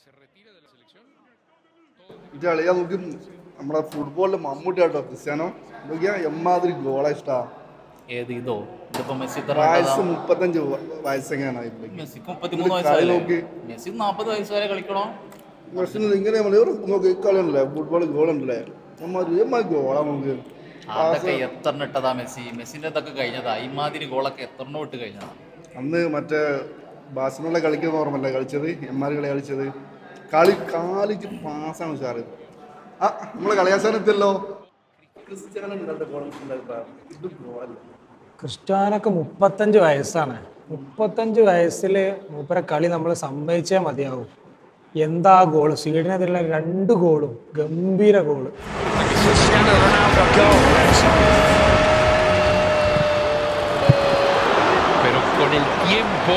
ഇത് കളിയാ നോക്കി നമ്മുടെ ഫുട്ബോളിലെ മമ്മൂട്ടി ആട്ടോ ക്രിസ്ത്യാനോ നോക്കിയാ എമ്മാതിരി ഗോളാ ഇഷ്ടാ ഏത് ഇതോ ഇതിപ്പോ മെസ്സി ഇത്ര വയസ്സ് നല്ലതാ. മുപ്പത്തഞ്ച് വയസ്സെങ്ങാനാ ഇപ്പോഴേക്ക് മെസ്സിക്ക് മുപ്പത്തിമൂന്ന് ഇത് കളി വയസ്സായില്ലേ നോക്കി. മെസ്സി നാപ്പത് വയസ്സ് വരെ കളിക്കണോ പക്ഷേ ഇങ്ങനെ നമ്മള് ഒരു നോക്കി ഈ കളി ഉണ്ടല്ലേ ഫുട്ബോൾ ഗോൾ ഉണ്ടല്ലേ എമ്മാതിരി എമ്മാതിരി ഗോളാ നോക്കി അതൊക്കെ എത്ര ഇട്ടതാ മെസ്സി മെസ്സിന്റെ ഇതൊക്കെ കഴിഞ്ഞതാ ഇമാതിരി ഗോളൊക്കെ എത്ര ഇട്ട് കഴിഞ്ഞതാ അന്ന് മറ്റേ ബാഴ്സലോണ കളിക്കുന്ന ഓർമ്മല്ലേ കളിച്ചത് എമ്മാര് കളി കളിച്ചത് കളി കാലിച്ച് പാസ്സാണ് ഉഷാറ് ആ നമ്മളെ കളിയാസാനെത്തിയല്ലോ ക്രിസ്ത്യാനോ ഇന്നലത്തെ goal ഉണ്ടായിട്ടാ. ഇത് ഗോളല്ല ക്രിസ്ത്യാനൊക്കെ മുപ്പത്തഞ്ച് വയസ്സാണ് മുപ്പത്തഞ്ച് വയസ്സിൽ മൂപ്പര കളി നമ്മൾ സമ്മതിച്ചേ മതിയാവും എന്താ ഗോള് സ്വീഡനെതിരെയുള്ള രണ്ട് ഗോളും ഗംഭീര goal pero con el tiempo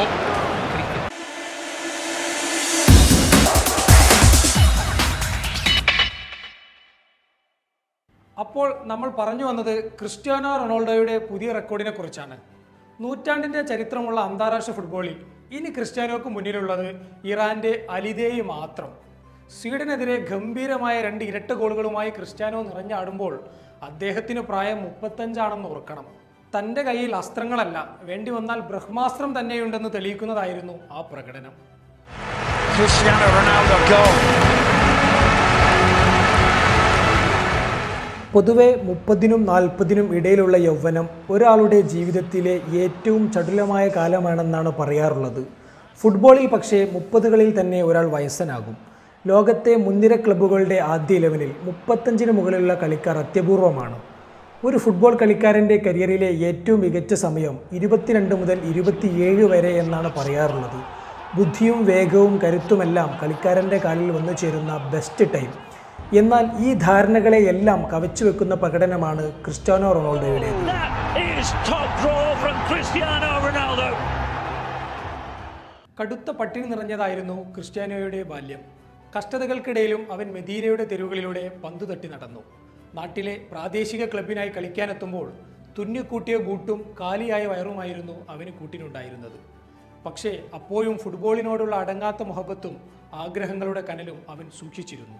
അപ്പോൾ നമ്മൾ പറഞ്ഞു വന്നത് ക്രിസ്ത്യാനോ റൊണാൾഡോയുടെ പുതിയ റെക്കോർഡിനെ കുറിച്ചാണ് നൂറ്റാണ്ടിന്റെ ചരിത്രമുള്ള അന്താരാഷ്ട്ര ഫുട്ബോളിൽ ഇനി ക്രിസ്ത്യാനോക്ക് മുന്നിലുള്ളത് ഇറാന്റെ അലിദേയി മാത്രം സ്വീഡനെതിരെ ഗംഭീരമായ രണ്ട് ഇരട്ട ഗോളുകളുമായി ക്രിസ്ത്യാനോ നിറഞ്ഞാടുമ്പോൾ അദ്ദേഹത്തിന് പ്രായം മുപ്പത്തഞ്ചാണെന്ന് ഓർക്കണം തന്റെ കയ്യിൽ അസ്ത്രങ്ങളല്ല വേണ്ടി വന്നാൽ ബ്രഹ്മാസ്ത്രം തന്നെയുണ്ടെന്ന് തെളിയിക്കുന്നതായിരുന്നു ആ പ്രകടനം Cristiano Ronaldo goal. പൊതുവെ മുപ്പതിനും നാൽപ്പതിനും ഇടയിലുള്ള യൗവനം ഒരാളുടെ ജീവിതത്തിലെ ഏറ്റവും ചടുലമായ കാലമാണെന്നാണ് പറയാറുള്ളത് ഫുട്ബോളിൽ പക്ഷേ മുപ്പതുകളിൽ തന്നെ ഒരാൾ വയസ്സനാകും ലോകത്തെ മുൻനിര ക്ലബ്ബുകളുടെ ആദ്യ ഇലവനിൽ മുപ്പത്തഞ്ചിന് മുകളിലുള്ള കളിക്കാർ അത്യപൂർവമാണ് ഒരു ഫുട്ബോൾ കളിക്കാരൻ്റെ കരിയറിലെ ഏറ്റവും മികച്ച സമയം ഇരുപത്തിരണ്ട് മുതൽ ഇരുപത്തിയേഴ് വരെ എന്നാണ് പറയാറുള്ളത് ബുദ്ധിയും വേഗവും കരുത്തുമെല്ലാം കളിക്കാരൻ്റെ കാലിൽ വന്നു ചേരുന്ന ബെസ്റ്റ് ടൈം എന്നാൽ ഈ ധാരണകളെ എല്ലാം കവച്ചു വെക്കുന്ന പ്രകടനമാണ് ക്രിസ്ത്യാനോ റൊണാൾഡോയുടേത് That is top draw from Cristiano Ronaldo. കടുത്ത പട്ടിണി നിറഞ്ഞതായിരുന്നു ക്രിസ്ത്യാനോയുടെ ബാല്യം കഷ്ടതകൾക്കിടയിലും അവൻ മെദീരയുടെ തെരുവുകളിലൂടെ പന്തു തട്ടി നടന്നു നാട്ടിലെ പ്രാദേശിക ക്ലബിനായി കളിക്കാനെത്തുമ്പോൾ തുന്നിക്കൂട്ടിയ ബൂട്ടും കാലിയായ വയറുമായിരുന്നു അവന് കൂട്ടിനുണ്ടായിരുന്നത് പക്ഷേ അപ്പോഴും ഫുട്ബോളിനോടുള്ള അടങ്ങാത്ത മുഹബത്തും ആഗ്രഹങ്ങളുടെ കനലും അവൻ സൂക്ഷിച്ചിരുന്നു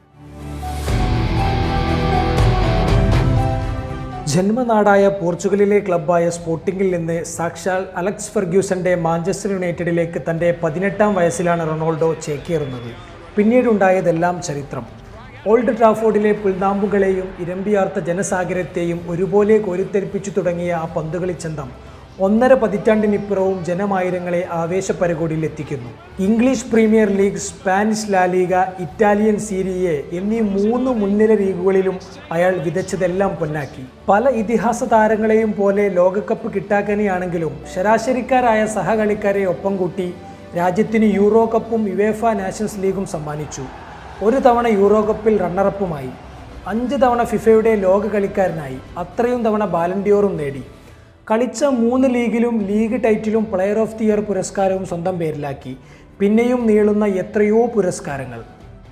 ജന്മനാടായ പോർച്ചുഗലിലെ ക്ലബ്ബായ സ്പോർട്ടിങ്ങിൽ നിന്ന് സാക്ഷാൽ അലക്സ് ഫെർഗ്യൂസന്റെ മാഞ്ചസ്റ്റർ യുണൈറ്റഡിലേക്ക് തന്റെ പതിനെട്ടാം വയസ്സിലാണ് റൊണാൾഡോ ചേക്കേറുന്നത് പിന്നീടുണ്ടായതെല്ലാം ചരിത്രം ഓൾഡ് ട്രാഫോർഡിലെ പുൽനാമ്പുകളെയും ഇരമ്പിയാർത്ത ജനസാഗരത്തെയും ഒരുപോലെ കോരിത്തെരിപ്പിച്ചു തുടങ്ങിയ ആ പന്തുകളി ചന്തം ഒന്നര പതിറ്റാണ്ടിനിപ്പുറവും ജനമായിരങ്ങളെ ആവേശപ്പരകോടിയിൽ എത്തിക്കുന്നു English Premier League Spanish La Liga Italian Serie എന്നീ മൂന്ന് മുൻനിര ലീഗുകളിലും അയാൾ വിതച്ചതെല്ലാം പൊന്നാക്കി പല ഇതിഹാസ താരങ്ങളെയും പോലെ ലോകകപ്പ് കിട്ടാക്കനിയാണെങ്കിലും ശരാശരിക്കാരായ സഹകളിക്കാരെ ഒപ്പം കൂട്ടി രാജ്യത്തിന് യൂറോ കപ്പും യുവേഫ നാഷൻസ് ലീഗും സമ്മാനിച്ചു ഒരു തവണ യൂറോ കപ്പിൽ റണ്ണറപ്പുമായി അഞ്ച് തവണ ഫിഫയുടെ ലോക കളിക്കാരനായി അത്രയും തവണ ബാലൻഡിയോറും നേടി കളിച്ച മൂന്ന് ലീഗിലും ലീഗ് ടൈറ്റിലും പ്ലെയർ ഓഫ് ദി ഇയർ പുരസ്കാരവും സ്വന്തം പേരിലാക്കി പിന്നെയും നീളുന്ന എത്രയോ പുരസ്കാരങ്ങൾ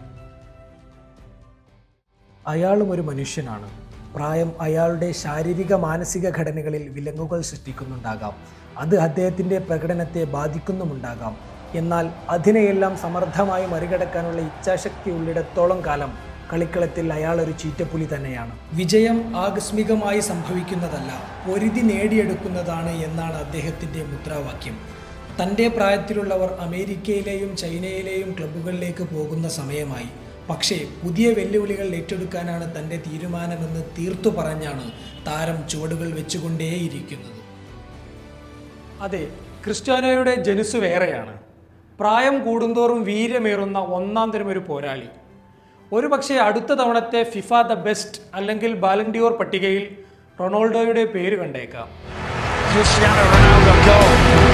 അയാളും ഒരു മനുഷ്യനാണ് പ്രായം അയാളുടെ ശാരീരിക മാനസിക ഘടനകളിൽ വിലങ്ങുകൾ സൃഷ്ടിക്കുന്നുണ്ടാകാം അത് അദ്ദേഹത്തിൻ്റെ പ്രകടനത്തെ ബാധിക്കുന്നുമുണ്ടാകാം എന്നാൽ അതിനെയെല്ലാം സമർത്ഥമായി മറികടക്കാനുള്ള ഇച്ഛാശക്തി ഉള്ളിടത്തോളം കാലം കളിക്കളത്തിൽ അയാൾ ഒരു ചീറ്റപ്പുലി തന്നെയാണ് വിജയം ആകസ്മികമായി സംഭവിക്കുന്നതല്ല പൊരുതി നേടിയെടുക്കുന്നതാണ് എന്നാണ് അദ്ദേഹത്തിൻ്റെ മുദ്രാവാക്യം തൻ്റെ പ്രായത്തിലുള്ളവർ അമേരിക്കയിലെയും ചൈനയിലെയും ക്ലബ്ബുകളിലേക്ക് പോകുന്ന സമയമായി പക്ഷേ പുതിയ വെല്ലുവിളികൾ ഏറ്റെടുക്കാനാണ് തൻ്റെ തീരുമാനമെന്ന് തീർത്തു പറഞ്ഞാണ് താരം ചുവടുകൾ വെച്ചുകൊണ്ടേയിരിക്കുന്നത് അതെ ക്രിസ്ത്യാനോയുടെ ജനുസ് വേറെയാണ് പ്രായം കൂടുന്തോറും വീര്യമേറുന്ന ഒന്നാം തരം ഒരു പോരാളി ഒരുപക്ഷെ അടുത്ത തവണത്തെ ഫിഫ ദ ബെസ്റ്റ് അല്ലെങ്കിൽ ബാലൻഡിയോർ പട്ടികയിൽ റൊണാൾഡോയുടെ പേര് കണ്ടേക്കാം Cristiano Ronaldo goal.